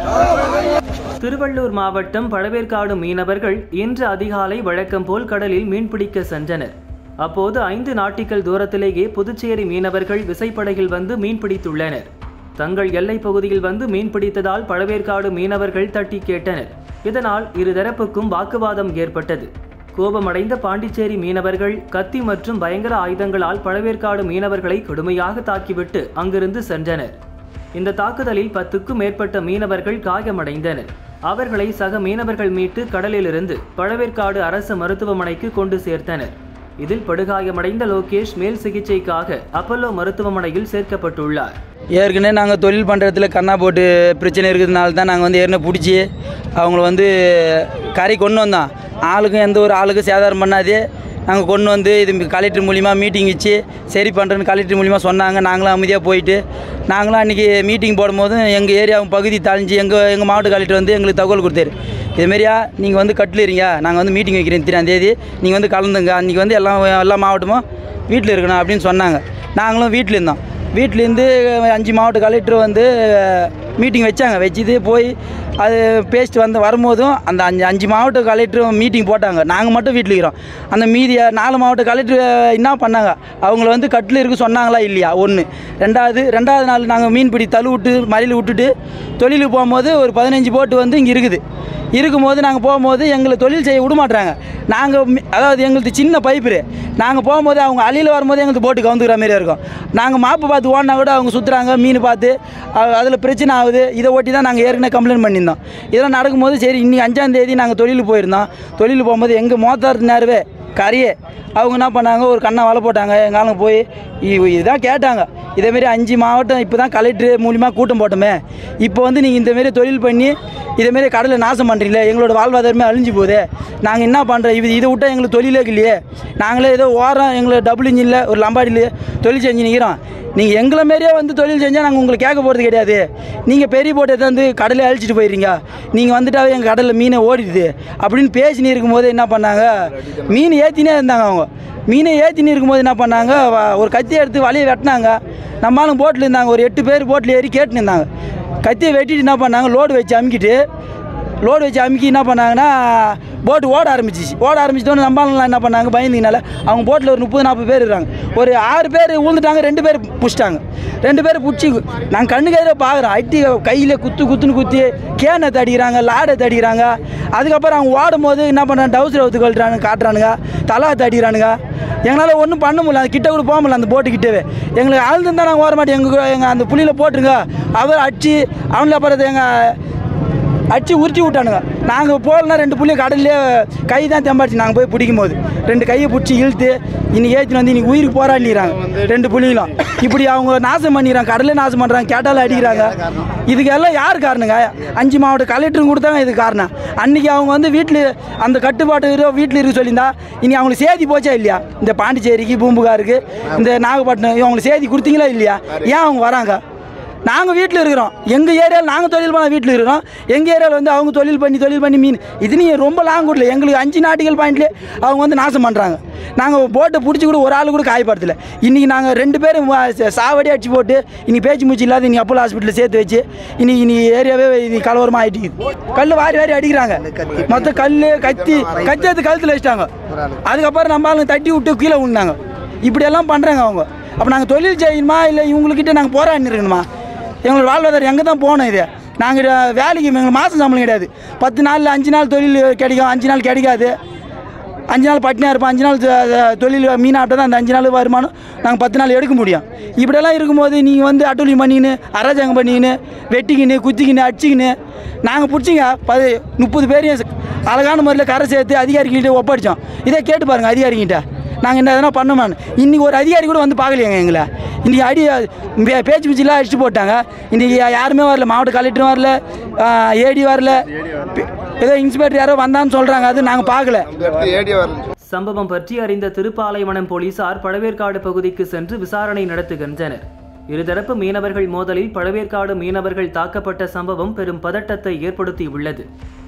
திருவள்ளூர் மாவட்டம் பழவேற்காடு மீனவர்கள் இன்று அதிகாலை வழக்கம் போல் கடலில் மீன்பிடிக்க சென்றனர் அப்போது ஐந்து நாட்டிக்கல் தூரத்திலேயே புதுச்சேரி மீனவர்கள் விசைப்படகில் வந்து மீன்பிடித்துள்ளனர் தங்கள் எல்லைப் பகுதியில் வந்து மீன்பிடித்ததால் பழவேற்காடு மீனவர்கள் தட்டி கேட்டனர் இதனால் இருதரப்புக்கும் வாக்குவாதம் ஏற்பட்டது கோபமடைந்த பாண்டிச்சேரி மீனவர்கள் கத்தி மற்றும் பயங்கர ஆயுதங்களால் பழவேற்காடு மீனவர்களை கொடுமையாக தாக்கிவிட்டு அங்கிருந்து சென்றனர் இந்த தாக்குதலில் பத்துக்கும் மேற்பட்ட மீனவர்கள் காயமடைந்தனர் அவர்களை சக மீனவர்கள் மீட்டு கடலிலிருந்து பழவேற்காடு அரசு மருத்துவமனைக்கு கொண்டு சேர்த்தனர் இதில் படுகாயமடைந்த லோகேஷ் மேல் சிகிச்சைக்காக அப்பல்லோ மருத்துவமனையில் சேர்க்கப்பட்டுள்ளார் ஏற்கனவே நாங்கள் தொழில் பண்ணுறதுல கண்ணா போட்டு பிரச்சனை இருக்கிறதுனால தான் நாங்கள் வந்து ஏற்கனவே பிடிச்சி அவங்கள வந்து கரை கொண்டு வந்தோம் ஆளுக்கும் எந்த ஒரு ஆளுக்கும் சேதாரம் பண்ணாதே நாங்கள் கொண்டு வந்து இது கலெக்டர் மூலிமா மீட்டிங் வச்சு சரி பண்ணுறேன்னு கலெக்டர் மூலிமா சொன்னாங்க நாங்களும் அமைதியாக போயிட்டு நாங்களும் அன்றைக்கி மீட்டிங் போடும்போது எங்கள் ஏரியா பகுதி தாழ்ஞ்சி எங்கள் எங்கள் மாவட்ட கலெக்டர் வந்து எங்களுக்கு தகவல் கொடுத்தாரு இதுமாரியா நீங்கள் வந்து கட்டில் இருங்க நாங்கள் வந்து மீட்டிங் வைக்கிறேன் இத்தனாம் தேதி நீங்கள் வந்து கலந்துங்க அன்றைக்கி வந்து எல்லா எல்லா மாவட்டமும் வீட்டில் இருக்கணும் அப்படின்னு சொன்னாங்க நாங்களும் வீட்டில் இருந்தோம் வீட்டிலேருந்து அஞ்சு மாவட்ட கலெக்டர் வந்து மீட்டிங் வச்சாங்க வச்சுட்டு போய் அது பேசிட்டு வந்து வரும்போதும் அந்த அஞ்சு அஞ்சு மாவட்ட கலெக்டரும் மீட்டிங் போட்டாங்க நாங்கள் மட்டும் வீட்டில் இருக்கிறோம் அந்த மீதி நாலு மாவட்ட கலெக்டர் என்ன பண்ணாங்க அவங்கள வந்து கட்டில் இருக்க சொன்னாங்களா இல்லையா ஒன்று ரெண்டாவது ரெண்டாவது நாள் நாங்கள் மீன்பிடி தள்ளு விட்டு மலையில் விட்டுட்டு தொழிலுக்கு போகும்போது ஒரு பதினஞ்சு போட்டு வந்து இங்கே இருக்குது இருக்கும்போது நாங்கள் போகும்போது எங்களை தொழில் செய்ய விட மாட்றாங்க நாங்கள் அதாவது எங்களுக்கு சின்ன பைப்பு நாங்கள் போகும்போது அவங்க அழியில் வரும்போது எங்களுக்கு போட்டு கவுந்துக்கிற மாதிரி இருக்கும் நாங்கள் மாப்பு பார்த்து ஓடினா கூட அவங்க சுற்றுறாங்க மீன் பார்த்து அதில் பிரச்சனை ஆகுது இதை ஒட்டி தான் நாங்கள் ஏற்கனவே கம்ப்ளைண்ட் பண்ணியிருந்தோம் இதெல்லாம் நடக்கும்போது சரி இன்னைக்கு அஞ்சாம் தேதி நாங்கள் தொழிலுக்கு போயிருந்தோம் தொழிலுக்கு போகும்போது எங்கள் மோத்தார் நேரவே கரையே அவங்க என்ன பண்ணாங்க ஒரு கண்ணை வலை போட்டாங்க எங்கள் ஆளுங்க போய் இ- இதுதான் கேட்டாங்க இதேமாரி அஞ்சு மாவட்டம் இப்போ தான் கலெக்டர் மூலிமா கூட்டம் போட்டோமே இப்போ வந்து நீங்கள் இந்தமாரி தொழில் பண்ணி இதேமாரி கடலை நாசம் பண்ணுறீங்களே எங்களோட வாழ்வாதாரமே அழிஞ்சு போகுது நாங்கள் என்ன பண்ணுறோம் இது இதை விட்டால் எங்களுக்கு தொழிலே இல்லையே நாங்களே ஏதோ ஓரம் எங்களை டபுள் இன்ஜினில் ஒரு லம்பாடியில் தொழில் செஞ்சு நிற்கிறோம் நீங்கள் எங்களை மாரியே வந்து தொழில் செஞ்சால் நாங்கள் உங்களுக்கு கேட்க போகிறது கிடையாது நீங்கள் பெரிய போட்டை வந்து கடலை அழிச்சிட்டு போயிடுறீங்க நீங்கள் வந்துட்டாவே எங்கள் கடலில் மீனை ஓடிடுது அப்படின்னு பேசினு இருக்கும்போது என்ன பண்ணாங்க மீன் ஏற்றினே இருந்தாங்க அவங்க மீனை ஏற்றினு இருக்கும்போது என்ன பண்ணாங்க வ- ஒரு கத்தியை எடுத்து வலையை வெட்டினாங்க நம்மளும் போட்டில் இருந்தாங்க ஒரு எட்டு பேர் போட்டில் ஏறி கேட்டுன்னு இருந்தாங்க கத்தியை வெட்டிட்டு என்ன பண்ணாங்க லோடு வச்சு அமுக்கிட்டு லோடு வச்சு அமுக்கி என்ன பண்ணாங்கன்னா போட்டு ஓட ஆரம்பிச்சிச்சு ஓட ஆரம்பிச்சிட்டோன்னு நம்மளாம் என்ன பண்ணாங்க பயந்துங்கனால அவங்க போட்டில் ஒரு முப்பது நாற்பது பேர் இருக்காங்க ஒரு ஆறு பேர் விழுந்துட்டாங்க ரெண்டு பேர் பிடிச்சிட்டாங்க ரெண்டு பேர் பிடிச்சி நாங்கள் கண்ணுக்கு எதிராக பார்க்குறோம் அட்டி கையில் குத்து குத்துன்னு குத்தி கேனை தடிக்கிறாங்க லாடை தடிக்கிறாங்க அதுக்கப்புறம் அவங்க ஓடும் போது என்ன பண்ணுறாங்க டவுசர் ஒத்து கழட்டுறானுங்க காட்டுறானுங்க தலா தடிக்கிறானுங்க எங்களால் ஒன்றும் பண்ண முடியல அந்த கிட்ட கூட போக முடியல அந்த போட்டு கிட்டவே எங்களுக்கு ஆழ்ந்து தான் நாங்கள் ஓர மாட்டோம் எங்கள் எங்கள் அந்த புளியில் போட்டுருங்க அவர் அடிச்சு அவங்கள அப்புறம் எங்கள் அடிச்சு உரிச்சு விட்டானுங்க நாங்கள் போகலன்னா ரெண்டு புள்ளையும் கடல்லே கை தான் தெம்பாச்சு நாங்கள் போய் பிடிக்கும் போது ரெண்டு கையை பிடிச்சி இழுத்து இன்னைக்கு ஏற்றின்னு வந்து இன்னைக்கு உயிருக்கு போராடிக்கிறாங்க ரெண்டு புள்ளிங்களும் இப்படி அவங்க நாசம் பண்ணிடுறாங்க கடலே நாசம் பண்ணுறாங்க கேட்டாலும் அடிக்கிறாங்க இதுக்கு எல்லாம் யார் காரணங்க அஞ்சு மாவட்ட கலெக்டரும் கொடுத்தாங்க இது காரணம் அன்னைக்கு அவங்க வந்து வீட்டில் அந்த கட்டுப்பாட்டு இரு வீட்டில் இருக்க சொல்லியிருந்தா இனி அவங்களுக்கு சேதி போச்சா இல்லையா இந்த பாண்டிச்சேரிக்கு பூம்புகாருக்கு இந்த நாகப்பட்டினம் இவங்களுக்கு சேதி கொடுத்தீங்களா இல்லையா ஏன் அவங்க வராங்க நாங்கள் வீட்டில் இருக்கிறோம் எங்கள் ஏரியாவில் நாங்கள் தொழில் பண்ண வீட்டில் இருக்கிறோம் எங்கள் ஏரியாவில் வந்து அவங்க தொழில் பண்ணி தொழில் பண்ணி மீன் இது நீ ரொம்ப லாங் கூடல எங்களுக்கு அஞ்சு நாட்டிகள் பாயிண்ட்லேயே அவங்க வந்து நாசம் பண்ணுறாங்க நாங்கள் போட்டை பிடிச்சி கூட ஒரு ஆள் கூட காயப்படுத்தல இன்றைக்கி நாங்கள் ரெண்டு பேரும் வா- ச- சாவடி அடிச்சு போட்டு இனி பேச்சு மூச்சு இல்லாத இனி அப்போலோ ஹாஸ்பிட்டலில் சேர்த்து வச்சு இனி இனி ஏரியாவே இது கலவரமாக ஆகிட்டு கல் வாரி வாரி அடிக்கிறாங்க மொத்த கல் கத்தி கத்தி எடுத்து கழுத்தில் வச்சிட்டாங்க அதுக்கப்புறம் நம்ம ஆளுங்க தட்டி விட்டு கீழே விழுந்தாங்க இப்படியெல்லாம் பண்ணுறாங்க அவங்க அப்போ நாங்கள் தொழில் செய்யணுமா இல்லை இவங்கக்கிட்ட நாங்கள் போராடி இருக்கணுமா எங்களோட வாழ்வாதாரம் எங்கே தான் போகணும் இது நாங்கள் வேலைக்கு எங்களுக்கு மாதம் சம்பளம் கிடையாது பத்து நாளில் அஞ்சு நாள் தொழில் கிடைக்கும் அஞ்சு நாள் கிடைக்காது அஞ்சு நாள் பட்டினியாக இருப்போம் அஞ்சு நாள் தொ- தொ- தொழில் மீனாட்ட தான் அந்த அஞ்சு நாள் வருமானம் நாங்கள் பத்து நாள் எடுக்க முடியும் இப்படியெல்லாம் இருக்கும்போது நீங்கள் வந்து அட்டூழியம் பண்ணிக்கின்னு அராஜகம் பண்ணிக்கின்னு வெட்டிக்கின்னு குத்திக்கின்னு அடிச்சிக்கின்னு நாங்கள் பிடிச்சிங்க பது முப்பது பேரையும் அழகான முறையில் கரை சேர்த்து அதிகாரிகிட்ட ஒப்படைச்சோம் இதே கேட்டு பாருங்கள் அதிகாரிகிட்ட நாங்கள் என்ன எதனா பண்ணோமான்னு இன்றைக்கி ஒரு அதிகாரி கூட வந்து பார்க்கலையாங்க எங்களை இன்றைக்கி அடி பே- பேச்சு பிச்சுலாம் அடிச்சு போட்டாங்க இன்றைக்கி யாருமே வரல மாவட்ட கலெக்டரும் வரல ஏடி வரல பே- ஏதோ இன்ஸ்பெக்டர் யாரோ வந்தான்னு சொல்கிறாங்க அது நாங்கள் பார்க்கல சம்பவம் பற்றி அறிந்த திருப்பாலைவனம் போலீசார் பழவேற்காடு பகுதிக்கு சென்று விசாரணை நடத்துகின்றனர் இருதரப்பு மீனவர்கள் மோதலில் பழவேற்காடு மீனவர்கள் தாக்கப்பட்ட சம்பவம் பெரும் பதட்டத்தை ஏற்படுத்தியுள்ளது